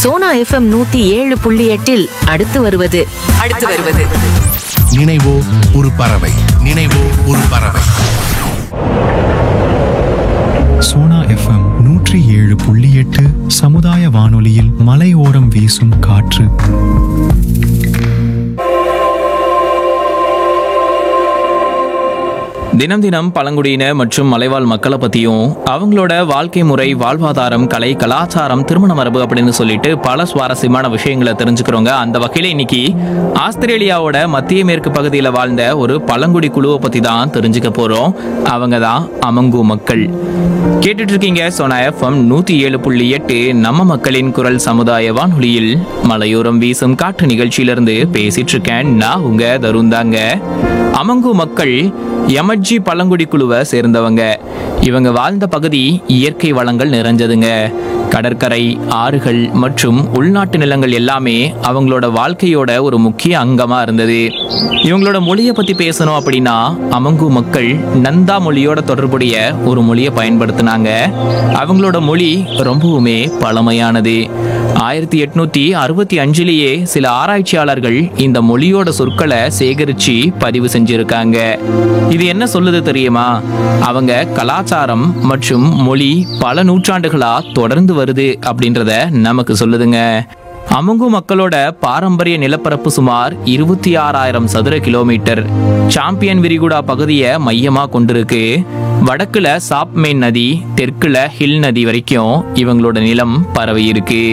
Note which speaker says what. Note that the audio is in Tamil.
Speaker 1: சோனா எஃப்எம் நூத்தி ஏழு புள்ளி எட்டில் அடுத்து வருவது
Speaker 2: அடுத்து வருவது
Speaker 3: நினைவோ ஒரு பறவை நினைவோ ஒரு பறவை
Speaker 4: சோனா எஃப்எம் நூற்றி ஏழு புள்ளி எட்டு சமுதாய வானொலியில் மலையோரம் வீசும் காற்று
Speaker 5: தினம் தினம் பழங்குடியின மற்றும் மலைவாழ் மக்களை பத்தியும் அவங்களோட வாழ்க்கை முறை வாழ்வாதாரம் கலை கலாச்சாரம் திருமண மரபு அப்படின்னு சொல்லிட்டு பல சுவாரஸ்யமான விஷயங்களை தெரிஞ்சுக்கிறோங்க அந்த வகையில இன்னைக்கு ஆஸ்திரேலியாவோட மத்திய மேற்கு பகுதியில் வாழ்ந்த ஒரு பழங்குடி குழுவை பத்தி தான் தெரிஞ்சுக்க போறோம் அவங்க தான் அமங்கு மக்கள் கேட்டுட்டு இருக்கீங்க சோனா எஃப்எம் நூத்தி ஏழு புள்ளி எட்டு நம்ம மக்களின் குரல் சமுதாய வானொலியில் மலையோரம் வீசும் காற்று நிகழ்ச்சியிலிருந்து பேசிட்டு இருக்கேன் நான் உங்க தருந்தாங்க அமங்கு மக்கள் எமர்ஜி பழங்குடி குழுவை சேர்ந்தவங்க இவங்க வாழ்ந்த பகுதி இயற்கை வளங்கள் நிறைஞ்சதுங்க கடற்கரை ஆறுகள் மற்றும் உள்நாட்டு நிலங்கள் எல்லாமே அவங்களோட வாழ்க்கையோட ஒரு முக்கிய அங்கமா இருந்தது இவங்களோட மொழியை பத்தி பேசணும் அப்படின்னா அமங்கு மக்கள் நந்தா மொழியோட தொடர்புடைய ஒரு மொழியை பயன்படுத்தினாங்க அவங்களோட மொழி ரொம்பவுமே பழமையானது ஆயிரத்தி எட்நூத்தி அறுபத்தி அஞ்சுலேயே சில ஆராய்ச்சியாளர்கள் இந்த மொழியோட சொற்களை சேகரிச்சு பதிவு செஞ்சிருக்காங்க இது என்ன சொல்லுது தெரியுமா அவங்க கலாச்சாரம் மற்றும் மொழி பல நூற்றாண்டுகளா தொடர்ந்து வருது அப்படின்றத நமக்கு சொல்லுதுங்க அமுங்கு மக்களோட பாரம்பரிய நிலப்பரப்பு சுமார் இருபத்தி ஆறாயிரம் சதுர கிலோமீட்டர் சாம்பியன் விரிகுடா பகுதியை மையமா கொண்டிருக்கு வடக்குல சாப்மேன் நதி தெற்குல ஹில் நதி வரைக்கும் இவங்களோட நிலம் பரவி இருக்கு